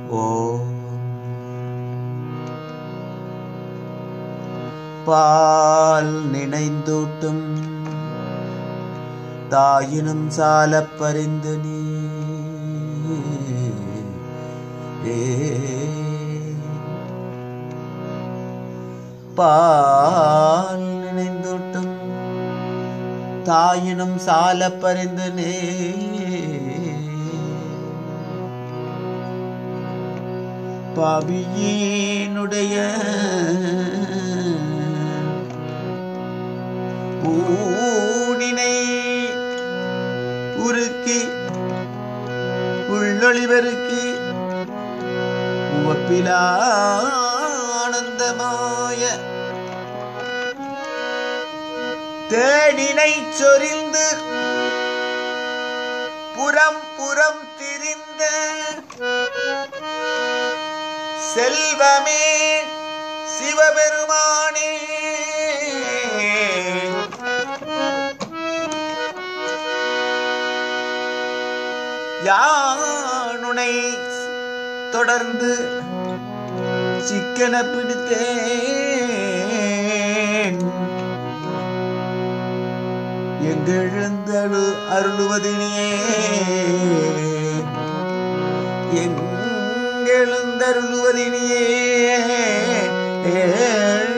ஓம் பால் நினைந்தூட்டும் தாயினும் சாலப் பரிந்து நீ ஏ பால் நினைந்தூட்டும் தாயினும் சாலப் பரிந்து நே பாவியினுடைய ஊனினை உருக்கி உள்ளொளி பெருக்கி உவப்பிலா ஆனந்தமாய தேனினை சொரிந்து புறம் புறம் திரிந்த செல்வமே சிவபெருமானே யானுனை தொடர்ந்து சிக்கன பிடித்தேன் எங்கெழுந்தழு அருளுவதினியே எங்கெழுந்தருளுவதினியே